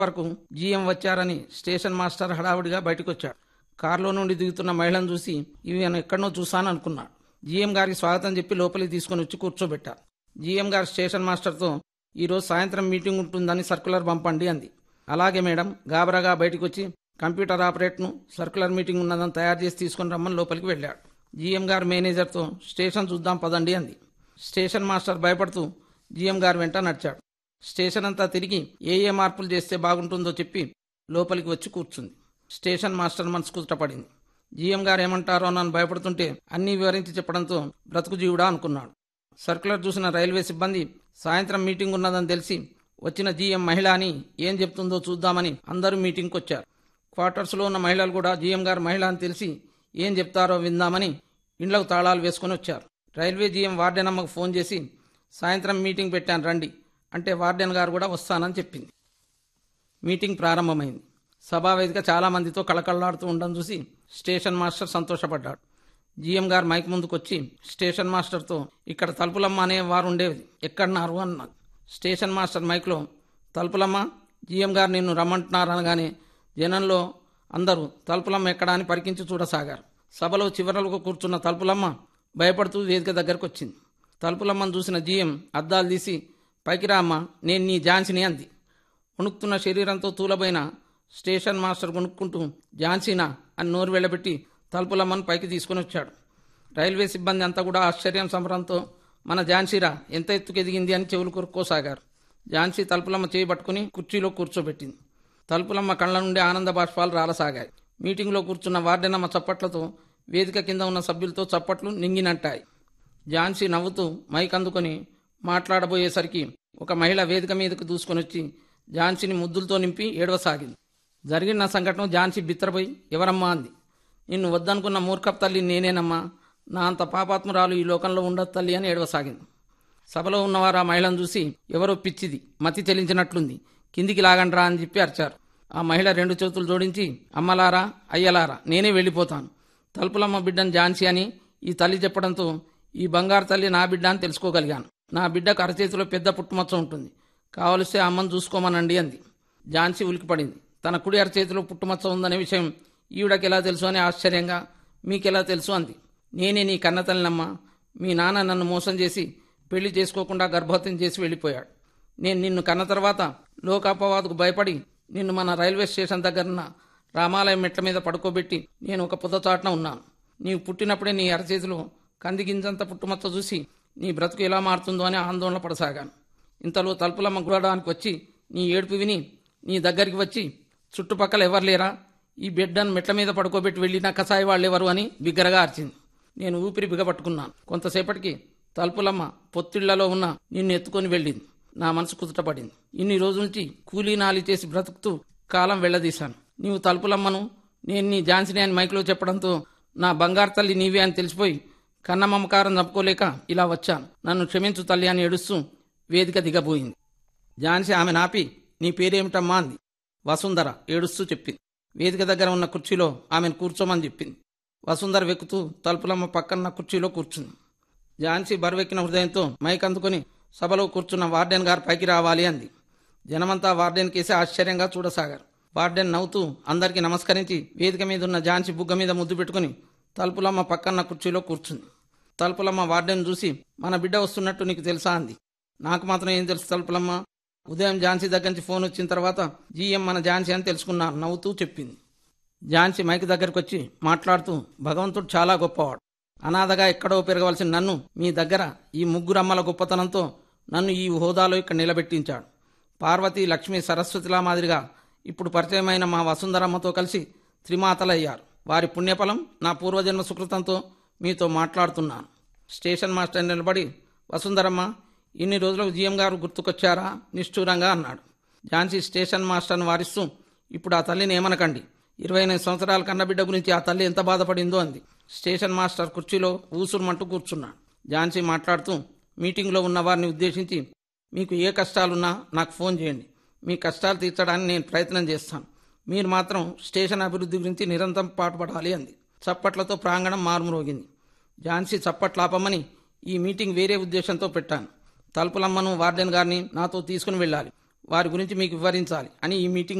వరకు జీఎం వచ్చారని station master హడావుడిగా బయటకు వచ్చాడు కారులో నుండి దిగుతున్న మహిళను చూసి ఇవి నేను ఎక్కడనో చూశాను అనుకున్నాడు జీఎం గారికి స్వాగతం చెప్పి లోపలికి తీసుకుని వచ్చి కూర్చోబెట్టారు జీఎం గారు స్టేషన్ మాస్టర్తో ఈరోజు సాయంత్రం మీటింగ్ ఉంటుందని సర్కులర్ పంపండి అంది అలాగే మేడం గాబరాగా బయటకు వచ్చి కంప్యూటర్ ఆపరేట్ను సర్కులర్ మీటింగ్ ఉన్నదని తయారు చేసి తీసుకుని రమ్మని లోపలికి వెళ్ళాడు జీఎం గారు మేనేజర్తో స్టేషన్ చూద్దాం పదండి అంది స్టేషన్ మాస్టర్ భయపడుతూ జీఎం గారు వెంట నడిచాడు స్టేషన్ అంతా తిరిగి ఏ ఏ మార్పులు చేస్తే బాగుంటుందో చెప్పి లోపలికి వచ్చి కూర్చుంది స్టేషన్ మాస్టర్ మనసు కుదుటపడింది జీఎం గారు ఏమంటారో నన్ను భయపడుతుంటే అన్నీ వివరించి చెప్పడంతో బ్రతుకు జీవుడా అనుకున్నాడు సర్కులర్ చూసిన రైల్వే సిబ్బంది సాయంత్రం మీటింగ్ ఉన్నదని తెలిసి వచ్చిన జీఎం మహిళ అని ఏం చెప్తుందో చూద్దామని అందరూ మీటింగ్కి వచ్చారు క్వార్టర్స్లో ఉన్న మహిళలు కూడా జీఎం గారు మహిళ అని తెలిసి ఏం చెప్తారో విందామని ఇండ్లకు తాళాలు వేసుకుని వచ్చారు రైల్వే జీఎం వార్డెన్ అమ్మకు ఫోన్ చేసి సాయంత్రం మీటింగ్ పెట్టాను రండి అంటే వార్డెన్ గారు కూడా వస్తానని చెప్పింది మీటింగ్ ప్రారంభమైంది సభా వేదిక చాలా మందితో కళకళలాడుతూ ఉండడం చూసి స్టేషన్ మాస్టర్ సంతోషపడ్డాడు జీఎం గారు మైక్ ముందుకొచ్చి స్టేషన్ మాస్టర్తో ఇక్కడ తలుపులమ్మ అనే వారు ఉండేది ఎక్కడన్నారు అన్నారు స్టేషన్ మాస్టర్ మైక్లో తలుపులమ్మ జీఎం గారు నిన్ను రమ్మంటున్నారు అనగానే జనంలో అందరూ తలుపులమ్మ ఎక్కడా అని పరికించి చూడసాగారు సభలో చివరలకు కూర్చున్న తలుపులమ్మ భయపడుతూ వేదిక దగ్గరకు వచ్చింది తలుపులమ్మను చూసిన జీఎం అద్దాలు తీసి పైకి రా అమ్మ నేను నీ ఝాన్సీని అంది వణుకుతున్న శరీరంతో తూలబోయిన స్టేషన్ మాస్టర్ కొనుక్కుంటూ ఝాన్సీనా అని నోరు వెళ్ళబెట్టి తలుపులమ్మను పైకి తీసుకుని వచ్చాడు రైల్వే సిబ్బంది అంతా కూడా ఆశ్చర్యం సంబరంతో మన ఝాన్సీరా ఎంత ఎత్తుకు ఎదిగింది అని చెవులు కొరుక్కోసాగారు ఝాన్సీ తలుపులమ్మ చేయి పట్టుకుని కుర్చీలో కూర్చోబెట్టింది తలుపులమ్మ కళ్ళ నుండి ఆనంద బాష్పాలు రాలసాగాయి మీటింగ్లో కూర్చున్న వార్డెనమ్మ చప్పట్లతో వేదిక కింద ఉన్న సభ్యులతో చప్పట్లు నింగినంటాయి ఝాన్సీ నవ్వుతూ మైక్ అందుకొని మాట్లాడబోయేసరికి ఒక మహిళ వేదిక మీదకు దూసుకొని వచ్చి ఝాన్సీని ముద్దులతో నింపి ఏడవసాగింది జరిగిన సంఘటన ఝాన్సీ బిత్తరపోయి ఎవరమ్మా అంది నిన్ను వద్దనుకున్న మూర్ఖప్ తల్లి నేనేనమ్మా నా అంత పాపాత్మురాలు ఈ లోకంలో ఉండదు తల్లి అని ఏడవసాగింది సభలో ఉన్నవారు ఆ మహిళను చూసి ఎవరో పిచ్చిది మతి చెలించినట్లుంది కిందికి లాగండ్రా అని చెప్పి అరిచారు ఆ మహిళ రెండు చేతులు జోడించి అమ్మలారా అయ్యలారా నేనే వెళ్ళిపోతాను తలుపులమ్మ బిడ్డను ఝాన్సీ అని ఈ తల్లి చెప్పడంతో ఈ బంగారు తల్లి నా బిడ్డ అని తెలుసుకోగలిగాను నా బిడ్డకు అరచేతిలో పెద్ద పుట్టుమచ్చ ఉంటుంది కావలిస్తే అమ్మను చూసుకోమనండి అంది ఝాన్సీ ఉలికిపడింది తన కుడి అరచేతిలో పుట్టుమచ్చ ఉందనే విషయం ఈవిడకి ఎలా తెలుసు అని ఆశ్చర్యంగా మీకెలా తెలుసు అంది నేనే నీ కన్నతల్లినమ్మా మీ నాన్న నన్ను మోసం చేసి పెళ్లి చేసుకోకుండా గర్భవతం చేసి వెళ్ళిపోయాడు నేను నిన్ను కన్న తర్వాత లోకాపవాదకు భయపడి నిన్ను మన రైల్వే స్టేషన్ దగ్గరున్న రామాలయం మెట్ల మీద పడుకోబెట్టి నేను ఒక పుదచాటున ఉన్నాను నీవు పుట్టినప్పుడే నీ అరచేతిలో కంది గింజంత పుట్టుమచ్చ చూసి నీ బ్రతుకు ఎలా మారుతుందో అని ఆందోళన పడసాగాను ఇంతలో తలుపులమ్మ గుడడానికి వచ్చి నీ ఏడుపు విని నీ దగ్గరికి వచ్చి చుట్టుపక్కల ఎవరు లేరా ఈ బిడ్డను మెట్ల మీద పడుకోబెట్టి వెళ్ళిన కసాయి వాళ్ళెవరు అని బిగ్గరగా అరిచింది నేను ఊపిరి బిగపట్టుకున్నాను కొంతసేపటికి తలుపులమ్మ పొత్తిళ్లలో ఉన్న నిన్ను ఎత్తుకొని వెళ్ళింది నా మనసు కుదుటపడింది ఇన్ని రోజుల నుంచి కూలీ నాలి చేసి బ్రతుకుతూ కాలం వెళ్లదీశాను నీవు తలుపులమ్మను నేను నీ ఝాన్సీని అని మైకులో చెప్పడంతో నా బంగారు తల్లి నీవే అని తెలిసిపోయి కన్న మమకారం చంపుకోలేక ఇలా వచ్చాను నన్ను క్షమించు తల్లి అని ఏడుస్తూ వేదిక దిగబోయింది ఝాన్సీ ఆమె నాపి నీ పేరేమిటమ్మా అంది వసుంధర ఏడుస్తూ చెప్పింది వేదిక దగ్గర ఉన్న కుర్చీలో ఆమెను కూర్చోమని చెప్పింది వసుంధర వెక్కుతూ తలుపులమ్మ పక్కన కుర్చీలో కూర్చుంది ఝాన్సీ బరువెక్కిన హృదయంతో మైక్ అందుకొని సభలో కూర్చున్న వార్డెన్ గారు పైకి రావాలి అంది జనమంతా వార్డెన్ కేసి ఆశ్చర్యంగా చూడసాగారు వార్డెన్ నవ్వుతూ అందరికీ నమస్కరించి వేదిక మీద ఉన్న ఝాన్సీ బుగ్గ మీద ముద్దు పెట్టుకుని తలుపులమ్మ పక్కన్న కుర్చీలో కూర్చుంది తలుపులమ్మ వార్డెన్ చూసి మన బిడ్డ వస్తున్నట్టు నీకు తెలుసా అంది నాకు మాత్రం ఏం తెలుసు తలుపులమ్మ ఉదయం ఝాన్సీ దగ్గర నుంచి ఫోన్ వచ్చిన తర్వాత జీఎం మన ఝాన్సీ అని తెలుసుకున్నాను నవ్వుతూ చెప్పింది ఝాన్సీ మైక్ దగ్గరకు వచ్చి మాట్లాడుతూ భగవంతుడు చాలా గొప్పవాడు అనాథగా ఎక్కడో పెరగవలసిన నన్ను మీ దగ్గర ఈ ముగ్గురు అమ్మల గొప్పతనంతో నన్ను ఈ హోదాలో ఇక్కడ నిలబెట్టించాడు పార్వతి లక్ష్మి సరస్వతిలా మాదిరిగా ఇప్పుడు పరిచయమైన మా వసుంధరమ్మతో కలిసి త్రిమాతలయ్యారు వారి పుణ్యఫలం నా పూర్వజన్మ సుకృతంతో మీతో మాట్లాడుతున్నాను స్టేషన్ మాస్టర్ నిలబడి వసుంధరమ్మ ఇన్ని రోజులు జీఎం గారు గుర్తుకొచ్చారా నిష్ఠూరంగా అన్నాడు ఝాన్సీ స్టేషన్ మాస్టర్ని వారిస్తూ ఇప్పుడు ఆ తల్లిని ఏమనకండి ఇరవై ఎనిమిది సంవత్సరాల కన్నబిడ్డ గురించి ఆ తల్లి ఎంత బాధపడిందో అంది స్టేషన్ మాస్టర్ కుర్చీలో ఊసురుమంటూ కూర్చున్నాడు ఝాన్సీ మాట్లాడుతూ మీటింగ్లో ఉన్న వారిని ఉద్దేశించి మీకు ఏ కష్టాలున్నా నాకు ఫోన్ చేయండి మీ కష్టాలు తీర్చడానికి నేను ప్రయత్నం చేస్తాను మీరు మాత్రం స్టేషన్ అభివృద్ధి గురించి నిరంతరం పాటుపడాలి అంది చప్పట్లతో ప్రాంగణం మారుమ్రోగింది ఝాన్సీ చప్పట్లాపమని ఈ మీటింగ్ వేరే ఉద్దేశంతో పెట్టాను తలుపులమ్మను వార్డెన్ గారిని నాతో తీసుకుని వెళ్ళాలి వారి గురించి మీకు వివరించాలి అని ఈ మీటింగ్